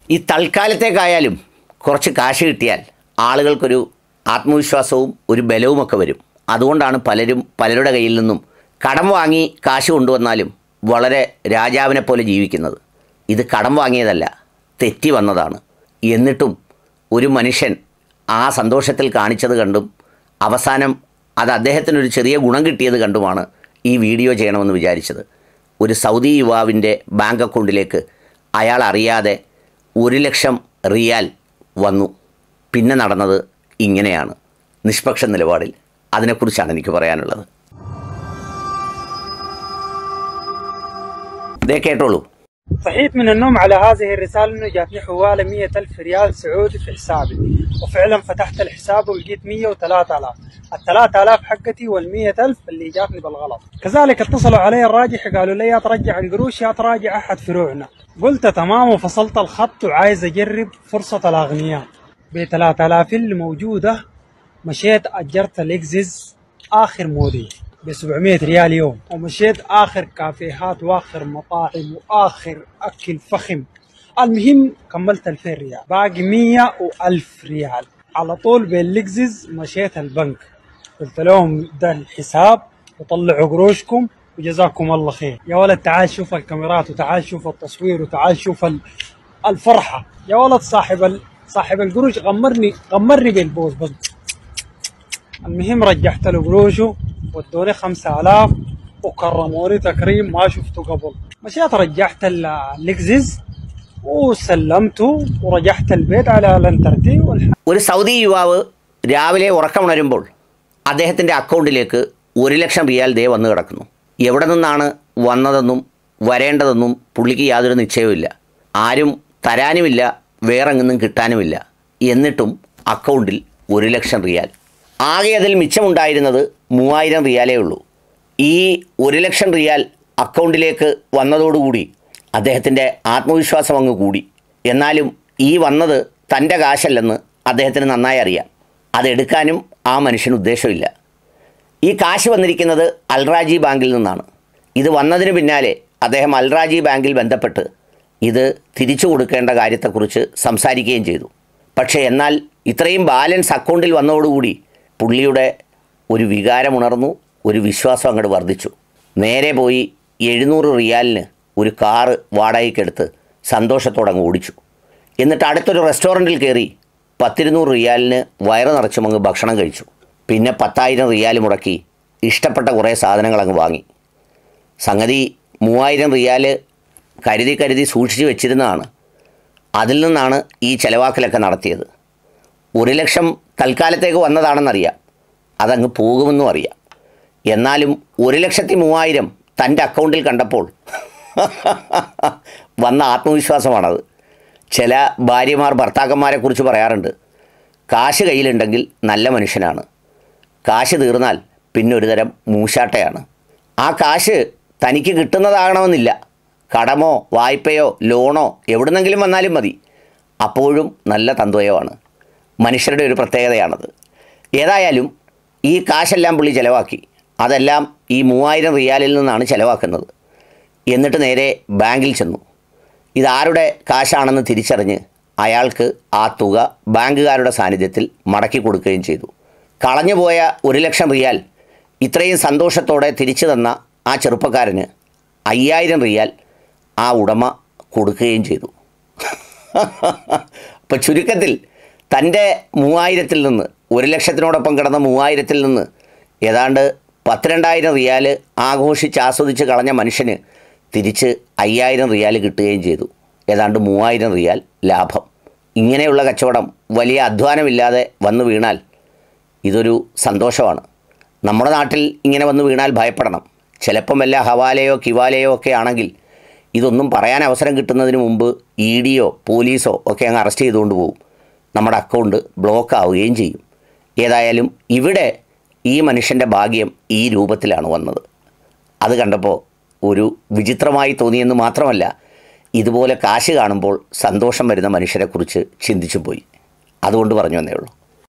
ഈ തൽക്കാലത്തേക്കായാലും കുറച്ച് കാശ് കിട്ടിയാൽ ആളുകൾക്കൊരു ആത്മവിശ്വാസവും ഒരു ബലവുമൊക്കെ വരും അതുകൊണ്ടാണ് പലരും പലരുടെ കയ്യിൽ നിന്നും കടം വാങ്ങി കാശ് കൊണ്ടുവന്നാലും വളരെ രാജാവിനെ പോലെ ജീവിക്കുന്നത് ഇത് കടം വാങ്ങിയതല്ല തെറ്റി വന്നതാണ് എന്നിട്ടും ഒരു മനുഷ്യൻ ആ സന്തോഷത്തിൽ കാണിച്ചത് കണ്ടും അവസാനം അത് അദ്ദേഹത്തിനൊരു ചെറിയ ഗുണം കിട്ടിയത് കണ്ടുമാണ് ഈ വീഡിയോ ചെയ്യണമെന്ന് വിചാരിച്ചത് ഒരു സൗദി യുവാവിൻ്റെ ബാങ്ക് അക്കൗണ്ടിലേക്ക് അയാൾ അറിയാതെ ഒരു ലക്ഷം റിയാൽ വന്നു പിന്നെ നടന്നത് ഇങ്ങനെയാണ് നിഷ്പക്ഷ നിലപാടിൽ അതിനെക്കുറിച്ചാണ് എനിക്ക് പറയാനുള്ളത് ദേ കേട്ടോളൂ صحيت من النوم على هذه الرسالة انه جاتني حوالة مية ألف ريال سعودي في حسابي وفعلا فتحت الحساب ولقيت مية وثلاثة آلاف الثلاثة آلاف حقتي والمية ألف اللي جاتني بالغلط كذلك اتصلوا علي الراجح قالوا لي يا ترجع القروش يا تراجع أحد فروعنا قلت تمام وفصلت الخط وعايز أجرب فرصة الأغنياء ب 3000 اللي موجودة مشيت أجرت الإكزيز آخر موديل ب 700 ريال يوم ومشيت آخر كافيهات وآخر مطاعم وآخر أكل فخم المهم كملت 2000 ريال باقي 100 و1000 ريال على طول بالإكزيز مشيت البنك قلت لهم ده الحساب وطلعوا قروشكم وجزاكم الله خير يا ولد تعال شوف الكاميرات وتعال شوف التصوير وتعال شوف ال- الفرحة يا ولد صاحب ال... صاحب القروش غمرني غمرني بالبوز بس المهم رجعت له قروشه ودوني خمسة آلاف وكرموني تكريم ما شفته قبل مشيت رجعت ال- اللكزز وسلمته ورجعت البيت على الانترتي والحمد ഒരു സൗദി യുവാവ് രാവിലെ ഉറക്കമുണരുമ്പോൾ അദ്ദേഹത്തിൻ്റെ അക്കൗണ്ടിലേക്ക് ഒരു ലക്ഷം റിയാൽ ദേ വന്നു കിടക്കുന്നു എവിടെ നിന്നാണ് വന്നതെന്നും വരേണ്ടതെന്നും പുള്ളിക്ക് യാതൊരു നിശ്ചയവുമില്ല ആരും തരാനുമില്ല വേറെങ്ങും കിട്ടാനുമില്ല എന്നിട്ടും അക്കൗണ്ടിൽ ഒരു ലക്ഷം റിയാൽ ആകെ അതിൽ മിച്ചമുണ്ടായിരുന്നത് മൂവായിരം റിയാലേ ഉള്ളൂ ഈ ഒരു ലക്ഷം റിയാൽ അക്കൗണ്ടിലേക്ക് വന്നതോടുകൂടി അദ്ദേഹത്തിൻ്റെ ആത്മവിശ്വാസം അങ്ങ് കൂടി എന്നാലും ഈ വന്നത് തൻ്റെ കാശല്ലെന്ന് അദ്ദേഹത്തിന് നന്നായി അറിയാം അതെടുക്കാനും ആ മനുഷ്യന് ഉദ്ദേശമില്ല ഈ കാശ് വന്നിരിക്കുന്നത് അൽറാജി ബാങ്കിൽ നിന്നാണ് ഇത് വന്നതിന് പിന്നാലെ അദ്ദേഹം അൽറാജി ബാങ്കിൽ ബന്ധപ്പെട്ട് ഇത് തിരിച്ചു കൊടുക്കേണ്ട കാര്യത്തെക്കുറിച്ച് സംസാരിക്കുകയും ചെയ്തു പക്ഷേ എന്നാൽ ഇത്രയും ബാലൻസ് അക്കൗണ്ടിൽ വന്നതോടുകൂടി പുള്ളിയുടെ ഒരു വികാരമുണർന്നു ഒരു വിശ്വാസം അങ്ങോട്ട് വർദ്ധിച്ചു നേരെ പോയി എഴുന്നൂറ് റിയാലിന് ഒരു കാറ് വാടകയ്ക്കെടുത്ത് സന്തോഷത്തോടെ അങ്ങ് ഓടിച്ചു എന്നിട്ട് അടുത്തൊരു റെസ്റ്റോറൻറ്റിൽ കയറി പത്തിരുന്നൂറ് റിയാലിന് വയറ് നിറച്ചും അങ്ങ് ഭക്ഷണം കഴിച്ചു പിന്നെ പത്തായിരം റിയാൽ മുടക്കി ഇഷ്ടപ്പെട്ട കുറേ സാധനങ്ങൾ അങ്ങ് വാങ്ങി സംഗതി മൂവായിരം റിയാൽ കരുതി കരുതി സൂക്ഷിച്ചു വെച്ചിരുന്നതാണ് അതിൽ നിന്നാണ് ഈ ചിലവാക്കലൊക്കെ നടത്തിയത് ഒരു ലക്ഷം തൽക്കാലത്തേക്ക് വന്നതാണെന്നറിയാം അതങ്ങ് പോകുമെന്നും അറിയാം എന്നാലും ഒരു ലക്ഷത്തി മൂവായിരം തൻ്റെ അക്കൗണ്ടിൽ കണ്ടപ്പോൾ വന്ന ആത്മവിശ്വാസമാണത് ചില ഭാര്യമാർ ഭർത്താക്കന്മാരെ കുറിച്ച് പറയാറുണ്ട് കാശ് കയ്യിലുണ്ടെങ്കിൽ നല്ല മനുഷ്യനാണ് കാശ് തീർന്നാൽ പിന്നെ ഒരു തരം മൂശാട്ടയാണ് ആ കാശ് തനിക്ക് കിട്ടുന്നതാകണമെന്നില്ല കടമോ വായ്പയോ ലോണോ എവിടുന്നെങ്കിലും വന്നാലും മതി അപ്പോഴും നല്ല തന്ത്വയമാണ് മനുഷ്യരുടെ ഒരു പ്രത്യേകതയാണത് ഏതായാലും ഈ കാശെല്ലാം പുള്ളി ചിലവാക്കി അതെല്ലാം ഈ മൂവായിരം റിയാലിൽ നിന്നാണ് ചിലവാക്കുന്നത് എന്നിട്ട് നേരെ ബാങ്കിൽ ചെന്നു ഇതാരുടെ കാശാണെന്ന് തിരിച്ചറിഞ്ഞ് അയാൾക്ക് ആ തുക ബാങ്കുകാരുടെ സാന്നിധ്യത്തിൽ മടക്കി കൊടുക്കുകയും ചെയ്തു കളഞ്ഞുപോയ ഒരു ലക്ഷം റിയാൽ ഇത്രയും സന്തോഷത്തോടെ തിരിച്ചു തന്ന ആ ചെറുപ്പക്കാരന് അയ്യായിരം റിയാൽ ആ ഉടമ കൊടുക്കുകയും ചെയ്തു അപ്പം ചുരുക്കത്തിൽ തൻ്റെ മൂവായിരത്തിൽ നിന്ന് ഒരു ലക്ഷത്തിനോടൊപ്പം കിടന്ന മൂവായിരത്തിൽ നിന്ന് ഏതാണ്ട് പത്തിരണ്ടായിരം റിയാൽ ആഘോഷിച്ച് ആസ്വദിച്ച് കളഞ്ഞ മനുഷ്യന് തിരിച്ച് അയ്യായിരം റിയാൽ കിട്ടുകയും ചെയ്തു ഏതാണ്ട് മൂവായിരം റിയാൽ ലാഭം ഇങ്ങനെയുള്ള കച്ചവടം വലിയ അധ്വാനമില്ലാതെ വന്നു വീണാൽ ഇതൊരു സന്തോഷമാണ് നമ്മുടെ നാട്ടിൽ ഇങ്ങനെ വന്ന് വീണാൽ ഭയപ്പെടണം ചിലപ്പം വല്ല ഹവാലയോ കിവാലയോ ഒക്കെ ആണെങ്കിൽ ഇതൊന്നും പറയാൻ അവസരം കിട്ടുന്നതിന് മുമ്പ് ഇ ഡിയോ പോലീസോ ഒക്കെ അങ്ങ് അറസ്റ്റ് ചെയ്തുകൊണ്ട് പോകും നമ്മുടെ അക്കൗണ്ട് ബ്ലോക്ക് ആവുകയും ചെയ്യും ഏതായാലും ഇവിടെ ഈ മനുഷ്യൻ്റെ ഭാഗ്യം ഈ രൂപത്തിലാണ് വന്നത് അത് കണ്ടപ്പോൾ ഒരു വിചിത്രമായി തോന്നിയെന്ന് മാത്രമല്ല ഇതുപോലെ കാശ് കാണുമ്പോൾ സന്തോഷം വരുന്ന മനുഷ്യരെക്കുറിച്ച് ചിന്തിച്ചു പോയി അതുകൊണ്ട് പറഞ്ഞു എന്നേ ഉള്ളൂ